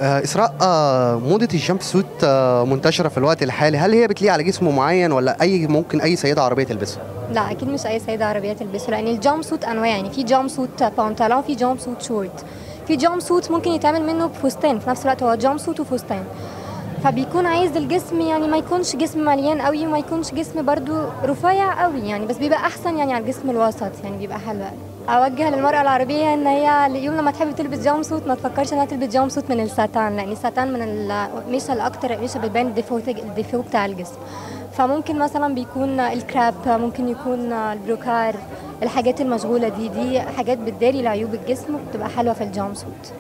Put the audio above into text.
آه اسراء آه موضه الجامب سوت آه منتشره في الوقت الحالي هل هي بتليق على جسم معين ولا اي ممكن اي سيده عربيه تلبسها لا اكيد مش اي سيده عربيه تلبسه لان الجامب سوت انواع يعني في جامب سوت بانطلون في جامب سوت شورت في جامب سوت ممكن يتعمل منه بفستان في نفس الوقت هو جامب سوت وفستان فبيكون عايز الجسم يعني ما يكونش جسم مليان قوي وما يكونش جسم برضو رفيع قوي يعني بس بيبقى احسن يعني على الجسم الوسط يعني بيبقى حلو اوجه للمراه العربيه ان هي يوم لما تحب تلبس جامب سوت ما تفكرش انها تلبس جامب سوت من الساتان لان الساتان من القميشه الاكتر قميشه بتبان الديفو الديفو بتاع الجسم فممكن مثلا بيكون الكراب ممكن يكون البروكار الحاجات المشغوله دي دي حاجات بتداري لعيوب الجسم وبتبقى حلوه في الجامب سوت